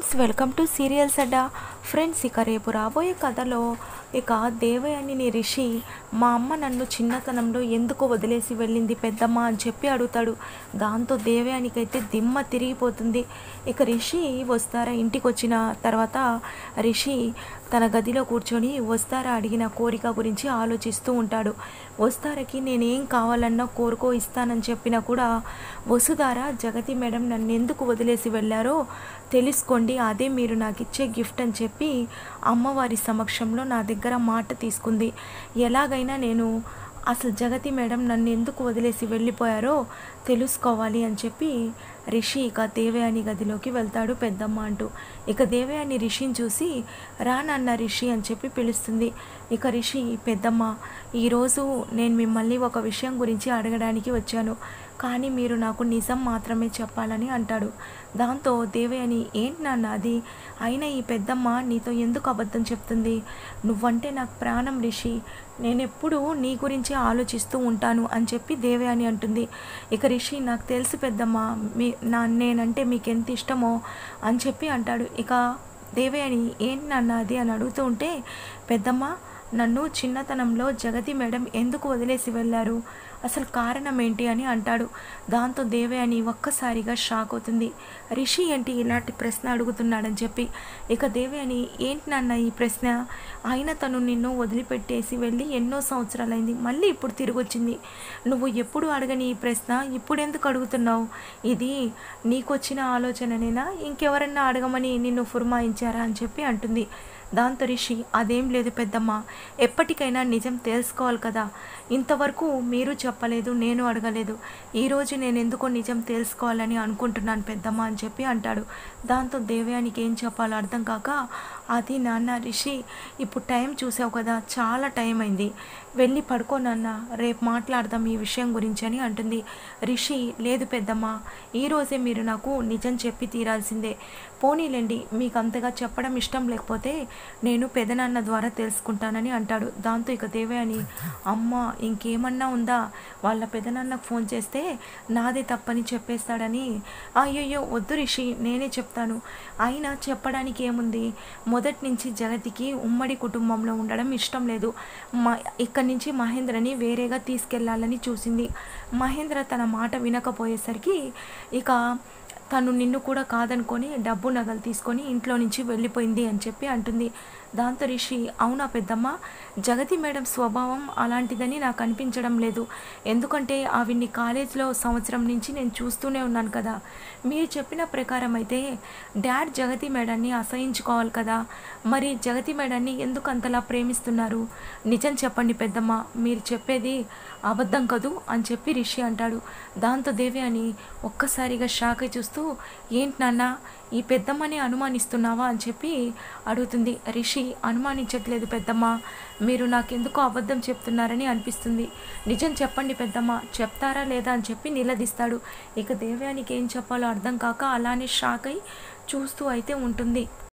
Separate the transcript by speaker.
Speaker 1: friends welcome to serials అడ్డా friends ఇక రేపు రాబోయే కథలో ఇక దేవయాని రిషి మా అమ్మ నన్ను చిన్నతనంలో ఎందుకు వదిలేసి వెళ్ళింది పెద్దమ్మ అని చెప్పి అడుగుతాడు దాంతో దేవయానికైతే దిమ్మ తిరిగిపోతుంది ఇక రిషి వస్తారా ఇంటికి వచ్చిన తర్వాత రిషి తన గదిలో కూర్చొని వస్తారా అడిగిన కోరిక గురించి ఆలోచిస్తూ ఉంటాడు వస్తారకి నేనేం కావాలన్నా కోరుకో ఇస్తానని చెప్పినా కూడా వసుధార జగతి మేడం నన్ను ఎందుకు వదిలేసి వెళ్ళారో తెలుసుకోండి అదే మీరు నాకు ఇచ్చే గిఫ్ట్ అని చెప్పి అమ్మవారి సమక్షంలో నా దగ్గర మాట తీసుకుంది ఎలాగైనా నేను అసలు జగతి మేడం నన్ను ఎందుకు వదిలేసి వెళ్ళిపోయారో తెలుసుకోవాలి అని చెప్పి రిషి ఇక దేవయాని గదిలోకి వెళ్తాడు పెద్దమ్మ అంటూ ఇక దేవయాని రిషిని చూసి రా నాన్న రిషి అని చెప్పి పిలుస్తుంది ఇక రిషి పెద్దమ్మ ఈరోజు నేను మిమ్మల్ని ఒక విషయం గురించి అడగడానికి వచ్చాను కానీ మీరు నాకు నిజం మాత్రమే చెప్పాలని అంటాడు దాంతో దేవయాని ఏంటి నాన్న అది అయినా ఈ పెద్దమ్మ నీతో ఎందుకు అబద్ధం చెప్తుంది నువ్వంటే నాకు ప్రాణం రిషి నేను ఎప్పుడూ నీ గురించే ఆలోచిస్తూ ఉంటాను అని చెప్పి దేవయాని అంటుంది ఇక రిషి నాకు తెలుసు పెద్దమ్మ మీ నా నేనంటే మీకు ఎంత ఇష్టమో అని చెప్పి అంటాడు ఇక దేవయాని ఏంటి నాన్న అది అని అడుగుతూ ఉంటే పెద్దమ్మ నన్ను చిన్నతనంలో జగతి మేడం ఎందుకు వదిలేసి వెళ్ళారు అసలు కారణం ఏంటి అని అంటాడు దాంతో దేవయాని ఒక్కసారిగా షాక్ అవుతుంది రిషి ఏంటి ఇలాంటి ప్రశ్న అడుగుతున్నాడని చెప్పి ఇక దేవయాని ఏంటి నాన్న ఈ ప్రశ్న అయినా తను నిన్ను వదిలిపెట్టేసి వెళ్ళి ఎన్నో సంవత్సరాలైంది మళ్ళీ ఇప్పుడు తిరిగి వచ్చింది నువ్వు ఎప్పుడు అడగని ఈ ప్రశ్న ఇప్పుడు ఎందుకు అడుగుతున్నావు ఇది నీకొచ్చిన ఆలోచననేనా ఇంకెవరన్నా అడగమని నిన్ను ఫుర్మాయించారా అని చెప్పి అంటుంది దాంతో రిషి అదేం లేదు పెద్దమ్మ ఎప్పటికైనా నిజం తెలుసుకోవాలి కదా ఇంతవరకు మీరు చెప్పలేదు నేను అడగలేదు ఈరోజు నేను ఎందుకో నిజం తెలుసుకోవాలని అనుకుంటున్నాను పెద్దమ్మ అని చెప్పి అంటాడు దాంతో దేవయానికి ఏం చెప్పాలో అర్థం కాక అది నాన్న రిషి ఇప్పుడు టైం చూసావు కదా చాలా టైం అయింది వెళ్ళి పడుకో నాన్న రేపు మాట్లాడదాం ఈ విషయం గురించి అని అంటుంది రిషి లేదు పెద్దమ్మ ఈరోజే మీరు నాకు నిజం చెప్పి తీరాల్సిందే పోనీలేండి మీకు అంతగా చెప్పడం ఇష్టం లేకపోతే నేను పెదనాన్న ద్వారా తెలుసుకుంటానని అంటాడు దాంతో ఇక దేవయాని అమ్మ ఇంకేమన్నా ఉందా వాళ్ళ పెదనాన్నకు ఫోన్ చేస్తే నాదే తప్పని చెప్పేస్తాడని అయ్యయ్యో వద్దు రిషి నేనే చెప్తాను అయినా చెప్పడానికి ఏముంది మొదటి నుంచి జగతికి ఉమ్మడి కుటుంబంలో ఉండడం ఇష్టం లేదు మా ఇక్కడి నుంచి మహేంద్రని వేరేగా తీసుకెళ్లాలని చూసింది మహేంద్ర తన మాట వినకపోయేసరికి ఇక తను నిన్ను కూడా కాదనుకొని డబ్బు నగలు తీసుకొని ఇంట్లో నుంచి వెళ్ళిపోయింది అని చెప్పి అంటుంది దాంతో రిషి అవునా పెద్దమ్మ జగతి మేడం స్వభావం అలాంటిదని నాకు అనిపించడం లేదు ఎందుకంటే ఆవిడ్ని కాలేజ్లో సంవత్సరం నుంచి నేను చూస్తూనే ఉన్నాను కదా మీరు చెప్పిన ప్రకారం అయితే డాడ్ జగతి మేడాన్ని అసహించుకోవాలి కదా మరి జగతి మేడాన్ని ఎందుకు అంతలా ప్రేమిస్తున్నారు నిజం చెప్పండి పెద్దమ్మ మీరు చెప్పేది అబద్ధం కదూ అని చెప్పి రిషి అంటాడు దాంతో దేవి అని ఒక్కసారిగా షాక్ అయి చూస్తూ ఏంటి నాన్న ఈ పెద్దమ్మని అనుమానిస్తున్నావా అని చెప్పి అడుగుతుంది రిషి అనుమానించట్లేదు పెద్దమ్మ మీరు నాకెందుకో అబద్ధం చెప్తున్నారని అనిపిస్తుంది నిజం చెప్పండి పెద్దమ్మ చెప్తారా లేదా అని చెప్పి నిలదీస్తాడు ఇక దేవ్యానికి ఏం చెప్పాలో అర్థం కాక అలానే షాక్ అయి చూస్తూ అయితే ఉంటుంది